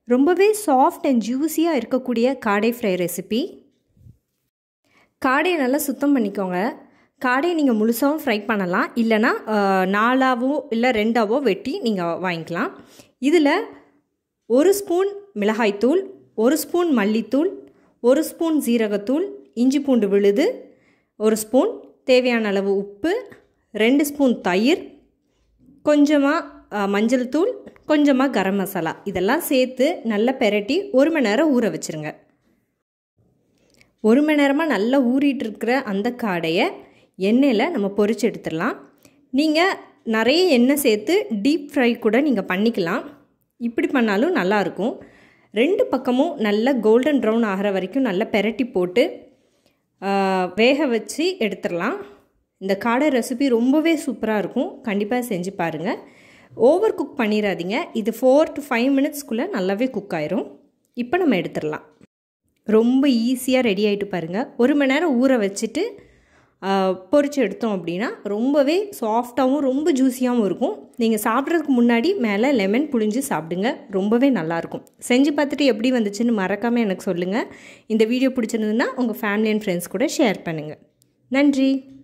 ரொம்பவே soft and ஜூஸியாக இருக்கக்கூடிய காடை ஃப்ரை ரெசிபி காடையை நல்லா சுத்தம் பண்ணிக்கோங்க காடையை நீங்கள் முழுசாகவும் ஃப்ரை பண்ணலாம் இல்லைனா நாலாவோ இல்லை ரெண்டாவோ வெட்டி நீங்கள் வாங்கிக்கலாம் இதில் ஒரு ஸ்பூன் மிளகாய்த்தூள் ஒரு ஸ்பூன் மல்லித்தூள் ஒரு ஸ்பூன் ஜீரகத்தூள் இஞ்சி பூண்டு விழுது ஒரு ஸ்பூன் தேவையான அளவு உப்பு ரெண்டு ஸ்பூன் தயிர் கொஞ்சமாக மஞ்சள் தூள் கொஞ்சமாக கரம் மசாலா இதெல்லாம் சேர்த்து நல்லா பெரட்டி ஒரு மணி நேரம் ஊற வச்சுருங்க ஒரு மணி நேரமாக நல்லா ஊறிட்டு இருக்கிற அந்த காடையை எண்ணெயில் நம்ம பொரிச்சு எடுத்துடலாம் நீங்கள் நிறைய எண்ணெய் சேர்த்து டீப் ஃப்ரை கூட நீங்கள் பண்ணிக்கலாம் இப்படி பண்ணாலும் நல்லாயிருக்கும் ரெண்டு பக்கமும் நல்லா கோல்டன் ப்ரௌன் ஆகிற வரைக்கும் நல்லா பெரட்டி போட்டு வேக வச்சு எடுத்துடலாம் இந்த காடை ரெசிபி ரொம்பவே சூப்பராக இருக்கும் கண்டிப்பாக செஞ்சு பாருங்கள் ஓவர் குக் பண்ணிடாதீங்க இது ஃபோர் டு ஃபைவ் மினிட்ஸ்க்குள்ளே நல்லாவே குக் ஆயிரும் இப்போ நம்ம எடுத்துடலாம் ரொம்ப ஈஸியாக ரெடி ஆகிட்டு பாருங்கள் ஒரு மணி நேரம் ஊற வச்சுட்டு பொரிச்சு எடுத்தோம் அப்படின்னா ரொம்பவே சாஃப்டாகவும் ரொம்ப ஜூஸியாகவும் இருக்கும் நீங்கள் சாப்பிட்றதுக்கு முன்னாடி மேலே லெமன் புழிஞ்சு சாப்பிடுங்க ரொம்பவே நல்லாயிருக்கும் செஞ்சு பார்த்துட்டு எப்படி வந்துச்சுன்னு மறக்காமல் எனக்கு சொல்லுங்கள் இந்த வீடியோ பிடிச்சிருந்ததுன்னா உங்கள் ஃபேமிலி அண்ட் ஃப்ரெண்ட்ஸ் கூட ஷேர் பண்ணுங்கள் நன்றி